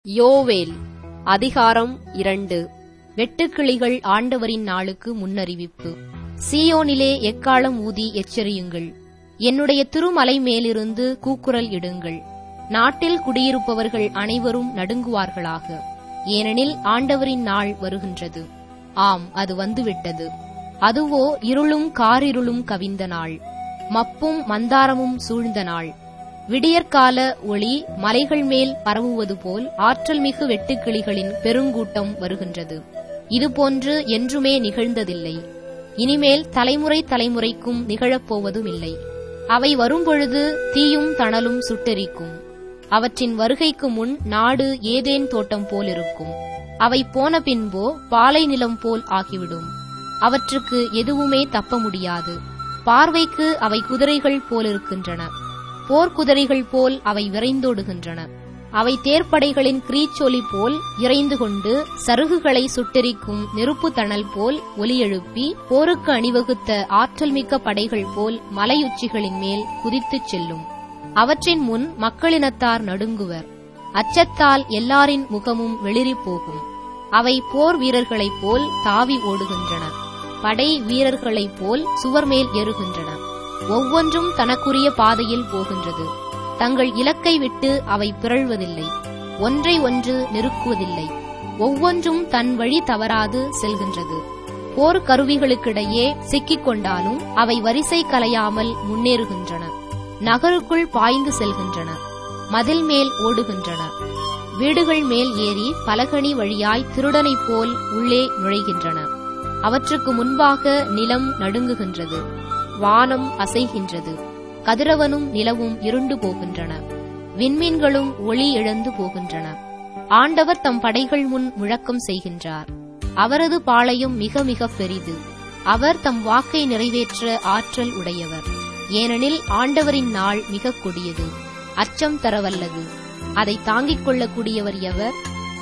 யோவேல் அதிகாரம் இரண்டு வெட்டுக்கிளிகள் ஆண்டவரின் நாளுக்கு முன்னறிவிப்பு சீயோனிலே எக்காளம் ஊதி எச்சரியுங்கள் என்னுடைய திருமலை மேலிருந்து கூக்குரல் இடுங்கள் நாட்டில் குடியிருப்பவர்கள் அனைவரும் நடுங்குவார்களாக ஏனெனில் ஆண்டவரின் நாள் வருகின்றது ஆம் அது வந்துவிட்டது அதுவோ இருளும் காரிருளும் கவிந்த நாள் மப்பும் மந்தாரமும் சூழ்ந்த நாள் விடியற்கால ஒளி மலைகள் மேல் பரவுவது போல் ஆற்றல் மிகு வெட்டுக்கிளிகளின் பெருங்கூட்டம் வருகின்றது இதுபோன்று என்றுமே நிகழ்ந்ததில்லை இனிமேல் தலைமுறை தலைமுறைக்கும் நிகழப்போவதும் இல்லை அவை வரும்பொழுது தீயும் தணலும் சுட்டெரிக்கும் அவற்றின் வருகைக்கு முன் நாடு ஏதேன் தோட்டம் போலிருக்கும் அவை போன பின்போ பாலை நிலம் போல் ஆகிவிடும் அவற்றுக்கு எதுவுமே தப்ப முடியாது பார்வைக்கு அவை குதிரைகள் போலிருக்கின்றன போர்க்குதிரைகள் போல் அவை விரைந்தோடுகின்றன அவை தேர்ப்படைகளின் கிரீச்சொலி போல் இறைந்து கொண்டு சருகுகளை சுட்டெரிக்கும் நெருப்பு தணல் போல் ஒலி எழுப்பி போருக்கு அணிவகுத்த ஆற்றல் மிக்க படைகள் போல் மலையுச்சிகளின் மேல் குதித்துச் செல்லும் அவற்றின் முன் மக்களினத்தார் நடுங்குவர் அச்சத்தால் எல்லாரின் முகமும் வெளிறிப் போகும் அவை போர் வீரர்களைப் போல் தாவி ஓடுகின்றன படை வீரர்களைப் போல் சுவர் மேல் ஏறுகின்றன ஒவ்வொன்றும் தனக்குரிய பாதையில் போகின்றது தங்கள் இலக்கை விட்டு அவை பிறழ்வதில்லை ஒன்றை ஒன்று நெருக்குவதில்லை ஒவ்வொன்றும் தன் வழி தவறாது செல்கின்றது போர் கருவிகளுக்கிடையே சிக்கிக் கொண்டாலும் அவை வரிசை கலையாமல் முன்னேறுகின்றன நகருக்குள் பாய்ந்து செல்கின்றன மதில் மேல் ஓடுகின்றன வீடுகள் மேல் ஏறி பலகணி வழியாய் திருடனைப் போல் உள்ளே நுழைகின்றன அவற்றுக்கு முன்பாக நிலம் நடுங்குகின்றது வானம் அசைகின்றது கதிரவனும் நிலவும் இருண்டு போகின்றன விண்மீன்களும் ஒளி இழந்து போகின்றன ஆண்டவர் தம் படைகள் முன் முழக்கம் செய்கின்றார் அவரது பாளையம் மிக மிக பெரிது அவர் தம் வாக்கை நிறைவேற்ற ஆற்றல் உடையவர் ஏனெனில் ஆண்டவரின் நாள் மிக கொடியது அச்சம் தரவல்லது அதை தாங்கிக் கொள்ளக்கூடியவர் எவர்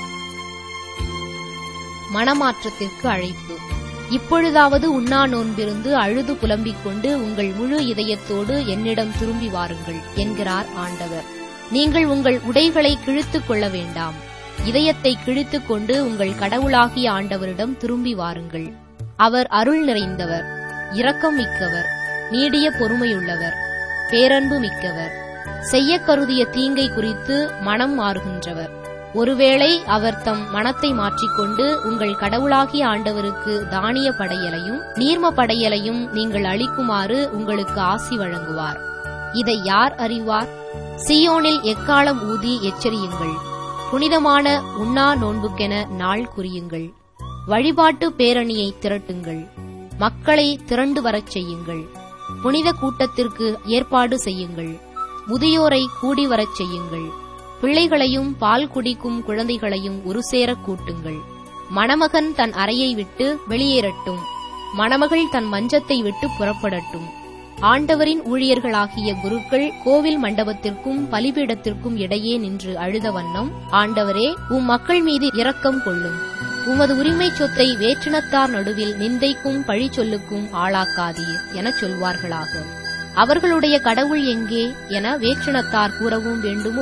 மனமாற்றத்திற்கு அழைப்பு இப்பொழுதாவது உண்ணா நோன்பிருந்து அழுது புலம்பிக் கொண்டு உங்கள் முழு இதயத்தோடு என்னிடம் திரும்பி வாருங்கள் என்கிறார் ஆண்டவர் நீங்கள் உங்கள் உடைகளை கிழித்துக் கொள்ள வேண்டாம் இதயத்தை கிழித்துக் கொண்டு உங்கள் கடவுளாகிய ஆண்டவரிடம் திரும்பி வாருங்கள் அவர் அருள் நிறைந்தவர் இரக்கம் மிக்கவர் நீடிய பொறுமையுள்ளவர் பேரன்பு மிக்கவர் செய்ய கருதிய தீங்கை குறித்து மனம் மாறுகின்றவர் ஒருவேளை அவர் தம் மனத்தை மாற்றிக்கொண்டு உங்கள் கடவுளாகிய ஆண்டவருக்கு தானிய படையலையும் நீர்ம படையலையும் நீங்கள் அளிக்குமாறு உங்களுக்கு ஆசி வழங்குவார் இதை யார் அறிவார் சியோனில் எக்காலம் ஊதி எச்சரியுங்கள் புனிதமான உண்ணா நோன்புக்கென நாள் குறியுங்கள் வழிபாட்டு பேரணியை திரட்டுங்கள் மக்களை திரண்டு வரச் செய்யுங்கள் புனித கூட்டத்திற்கு ஏற்பாடு செய்யுங்கள் முதியோரை கூடி வரச் செய்யுங்கள் பிள்ளைகளையும் பால் குடிக்கும் குழந்தைகளையும் ஒருசேர கூட்டுங்கள் மணமகன் தன் அறையை விட்டு வெளியேறட்டும் மணமகள் தன் மஞ்சத்தை விட்டு புறப்படட்டும் ஆண்டவரின் ஊழியர்களாகிய குருக்கள் கோவில் மண்டபத்திற்கும் பலிபீடத்திற்கும் இடையே நின்று அழுத வண்ணம் ஆண்டவரே உம் மக்கள் மீது இரக்கம் கொள்ளும் உமது உரிமை சொத்தை வேற்றினத்தார் நடுவில் நிந்தைக்கும் பழி சொல்லுக்கும் ஆளாக்காதீர் எனச் சொல்வார்களாக அவர்களுடைய கடவுள் எங்கே என வேற்றினத்தார் கூறவும் வேண்டுமோ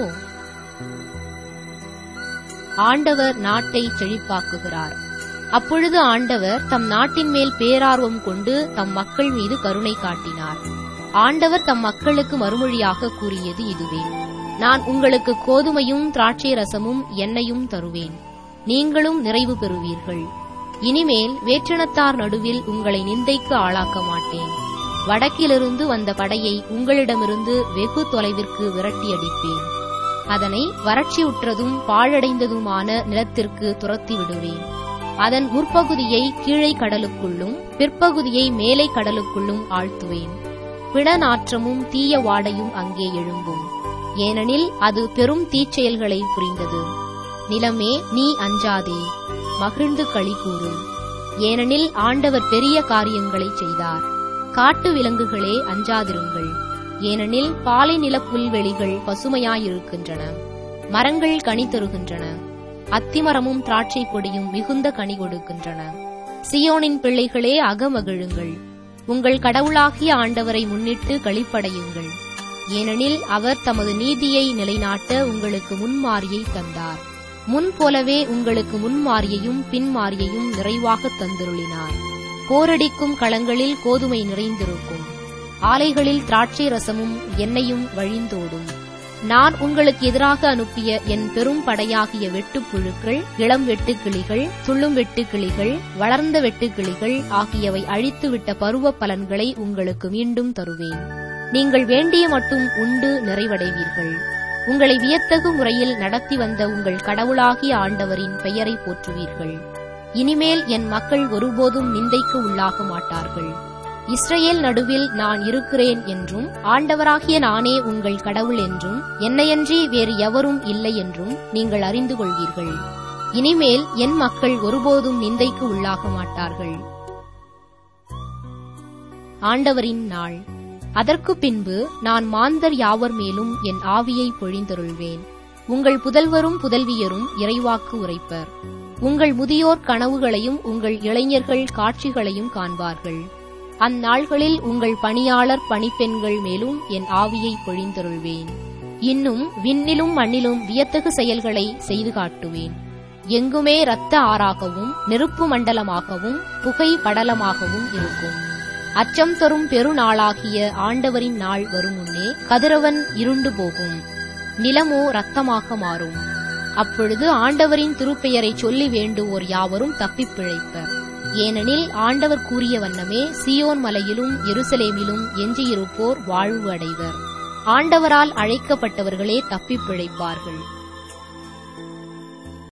ஆண்டவர் நாட்டை செழிப்பாக்குகிறார் அப்பொழுது ஆண்டவர் தம் நாட்டின் மேல் பேரார்வம் கொண்டு தம் மக்கள் மீது கருணை காட்டினார் ஆண்டவர் தம் மக்களுக்கு மறுமொழியாக கூறியது இதுவே நான் உங்களுக்கு கோதுமையும் திராட்சை ரசமும் எண்ணெயும் தருவேன் நீங்களும் நிறைவு பெறுவீர்கள் இனிமேல் வேற்றினத்தார் நடுவில் உங்களை நிந்தைக்கு ஆளாக்க மாட்டேன் வடக்கிலிருந்து வந்த படையை உங்களிடமிருந்து வெகு தொலைவிற்கு விரட்டியடிப்பேன் அதனை வறட்சியுற்றதும் பாழடைந்ததுமான நிலத்திற்கு துரத்தி விடுவேன் அதன் முற்பகுதியை கீழே கடலுக்குள்ளும் பிற்பகுதியை மேலை கடலுக்குள்ளும் ஆழ்த்துவேன் பிண நாற்றமும் தீய வாடையும் அங்கே எழும்பும் ஏனெனில் அது பெரும் தீச்செயல்களை புரிந்தது நிலமே நீ அஞ்சாதே மகிழ்ந்து களி கூறு ஏனெனில் ஆண்டவர் பெரிய காரியங்களை செய்தார் காட்டு விலங்குகளே அஞ்சாதிருங்கள் ஏனெனில் பாலை நில புல்வெளிகள் பசுமையாயிருக்கின்றன மரங்கள் கனி தருகின்றன அத்திமரமும் திராட்சை கொடியும் மிகுந்த கனி கொடுக்கின்றன சியோனின் பிள்ளைகளே அகமகிழுங்கள் உங்கள் கடவுளாகிய ஆண்டவரை முன்னிட்டு களிப்படையுங்கள் ஏனெனில் அவர் தமது நீதியை நிலைநாட்ட உங்களுக்கு முன்மாரியை தந்தார் முன் போலவே உங்களுக்கு முன்மாரியையும் பின்மாரியையும் நிறைவாகத் தந்துருளினார் போரடிக்கும் களங்களில் கோதுமை நிறைந்திருக்கும் ஆலைகளில் திராட்சை ரசமும் எண்ணெயும் வழிந்தோடும் நான் உங்களுக்கு எதிராக அனுப்பிய என் பெரும் படையாகிய வெட்டுப்புழுக்கள் இளம் வெட்டுக்கிளிகள் துள்ளும் வெட்டுக்கிளிகள் வளர்ந்த வெட்டுக்கிளிகள் ஆகியவை அழித்துவிட்ட பருவ பலன்களை உங்களுக்கு மீண்டும் தருவேன் நீங்கள் வேண்டிய மட்டும் உண்டு நிறைவடைவீர்கள் உங்களை வியத்தகு முறையில் நடத்தி வந்த உங்கள் கடவுளாகிய ஆண்டவரின் பெயரை போற்றுவீர்கள் இனிமேல் என் மக்கள் ஒருபோதும் நிந்தைக்கு உள்ளாக மாட்டார்கள் இஸ்ரேல் நடுவில் நான் இருக்கிறேன் என்றும் ஆண்டவராகிய நானே உங்கள் கடவுள் என்றும் என்னையன்றி வேறு எவரும் இல்லை என்றும் நீங்கள் அறிந்து கொள்வீர்கள் இனிமேல் என் மக்கள் ஒருபோதும் நிந்தைக்கு உள்ளாக மாட்டார்கள் ஆண்டவரின் நாள் அதற்கு பின்பு நான் மாந்தர் யாவர் மேலும் என் ஆவியை பொழிந்தருள்வேன் உங்கள் புதல்வரும் புதல்வியரும் இறைவாக்கு உரைப்பர் உங்கள் முதியோர் கனவுகளையும் உங்கள் இளைஞர்கள் காட்சிகளையும் காண்பார்கள் அந்நாள்களில் உங்கள் பணியாளர் பணிப்பெண்கள் மேலும் என் ஆவியை பொழிந்தருள்வேன் இன்னும் விண்ணிலும் மண்ணிலும் வியத்தகு செயல்களை செய்து காட்டுவேன் எங்குமே இரத்த ஆறாகவும் நெருப்பு மண்டலமாகவும் புகை படலமாகவும் இருக்கும் அச்சம் தரும் பெருநாளாகிய ஆண்டவரின் நாள் வரும் முன்னே கதிரவன் இருண்டு போகும் நிலமோ இரத்தமாக மாறும் அப்பொழுது ஆண்டவரின் திருப்பெயரை சொல்லி வேண்டுவோர் யாவரும் தப்பிப் பிழைப்பர் ஏனெனில் ஆண்டவர் கூறிய வண்ணமே சியோன் மலையிலும் எருசலேமிலும் எஞ்சியிருப்போர் வாழ்வு அடைவர் ஆண்டவரால் அழைக்கப்பட்டவர்களே தப்பிப் பிழைப்பார்கள்